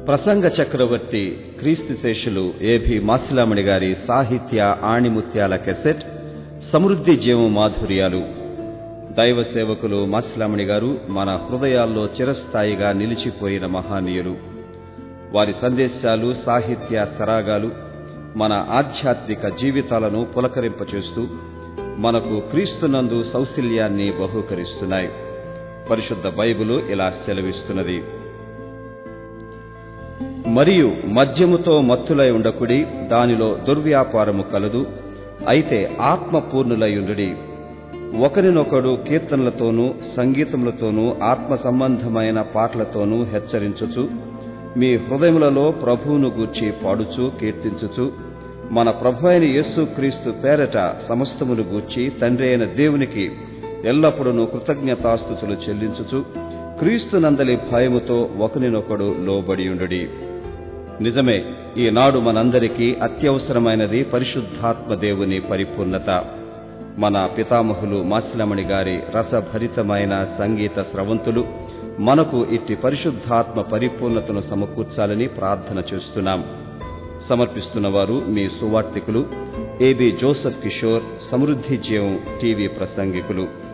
ప్రసంగ చక్రవర్తి క్రీస్తు శేషులు ఏభి మాసిలామణి గారి సాహిత్య ఆణిముత్యాల కెసెట్ సమృద్ధి జీవం మాధుర్యాలు దైవ సేవకులు మాసిలామణి గారు మన హృదయాల్లో చిరస్థాయిగా నిలిచిపోయిన మహానీయులు వారి సందేశాలు సాహిత్య సరాగాలు మన ఆధ్యాత్మిక జీవితాలను పులకరింపచేస్తూ మనకు క్రీస్తునందు సౌశల్యాన్ని బహూకరిస్తున్నాయి పరిశుద్ధ బైబిలు ఇలా సెలవిస్తున్నది మరియు మద్యముతో మత్తులై ఉండకుడి దానిలో దుర్వ్యాపారము కలదు అయితే ఆత్మపూర్ణులయుండుడి ఒకరినొకడు కీర్తనలతోనూ సంగీతములతోనూ ఆత్మ సంబంధమైన పాటలతోనూ హెచ్చరించుచు మీ హృదయములలో ప్రభువును గూర్చి పాడుచు కీర్తించుచు మన ప్రభు అయిన యేసుక్రీస్తు పేరట సమస్తమును గూర్చి తండ్రి అయిన దేవునికి ఎల్లప్పుడూ కృతజ్ఞతాస్థుతులు చెల్లించుచు క్రీస్తు నందలి భయముతో ఒకరినొకడు లోబడియుండుడి నిజమే ఈనాడు మనందరికీ అత్యవసరమైనది పరిశుద్ధాత్మ దేవుని పరిపూర్ణత మన పితామహులు మాసిలమణి గారి రసభరితమైన సంగీత స్రవంతులు మనకు ఇట్టి పరిశుద్ధాత్మ పరిపూర్ణతను సమకూర్చాలని ప్రార్థన చేస్తున్నాం సమర్పిస్తున్నవారు మీ సువార్తికులు ఏబి జోసఫ్ కిషోర్ సమృద్ధి జీవం టీవీ ప్రసంగికులు